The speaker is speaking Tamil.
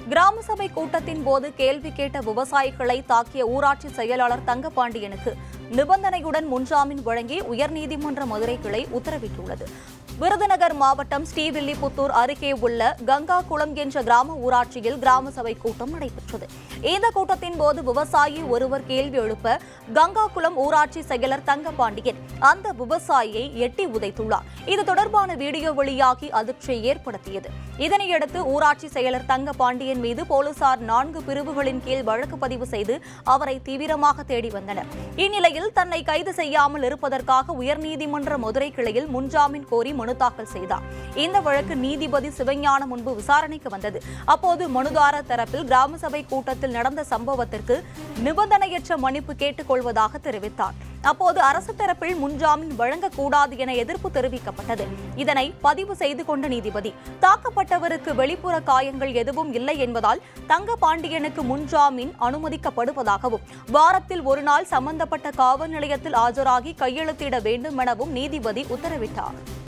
கிராம சபை கூட்டத்தின் போது கேள்வி கேட்ட விவசாயிகளை தாக்கிய ஊராட்சி செயலாளர் தங்கபாண்டியனுக்கு நிபந்தனையுடன் முன்ஜாமீன் வழங்கி உயர்நீதிமன்ற மதுரை கிளை உத்தரவிட்டுள்ளது விருதுநகர் மாவட்டம் ஸ்ரீவில்லிபுத்தூர் அருகே உள்ள கங்கா குளம் என்ற கிராம ஊராட்சியில் கிராம சபை கூட்டம் நடைபெற்றது இந்த கூட்டத்தின் போது விவசாயி ஒருவர் கேள்வி எழுப்ப கங்கா குளம் ஊராட்சி செயலர் தங்கபாண்டியன் அந்த விவசாயியை எட்டி உதைத்துள்ளார் இது தொடர்பான வீடியோ வெளியாகி அதிர்ச்சியை ஏற்படுத்தியது இதனையடுத்து ஊராட்சி செயலர் தங்கபாண்டியன் மீது போலீசார் நான்கு பிரிவுகளின் கீழ் வழக்கு பதிவு செய்து அவரை தீவிரமாக தேடி வந்தனர் இந்நிலையில் தன்னை கைது செய்யாமல் இருப்பதற்காக உயர்நீதிமன்ற மதுரை கிளையில் முன்ஜாமீன் கோரி மனு தாக்கல் செய்தார் இந்த வழக்கு நீதிபதி சிவஞானம் முன்பு விசாரணைக்கு வந்தது அப்போது மனுதாரர் தரப்பில் கிராம சபை கூட்டத்தில் நடந்த சம்பவத்திற்கு நிபந்தனையற்ற மன்னிப்பு கேட்டுக் கொள்வதாக தெரிவித்தார் அப்போது அரசு தரப்பில் முன்ஜாமீன் வழங்கக்கூடாது என எதிர்ப்பு தெரிவிக்கப்பட்டது இதனை பதிவு செய்து கொண்ட நீதிபதி தாக்கப்பட்டவருக்கு வெளிப்புற காயங்கள் எதுவும் இல்லை என்பதால் தங்க பாண்டியனுக்கு முன்ஜாமீன் அனுமதிக்கப்படுவதாகவும் வாரத்தில் ஒரு நாள் சம்பந்தப்பட்ட காவல் நிலையத்தில் ஆஜராகி கையெழுத்திட வேண்டும் எனவும் நீதிபதி உத்தரவிட்டார்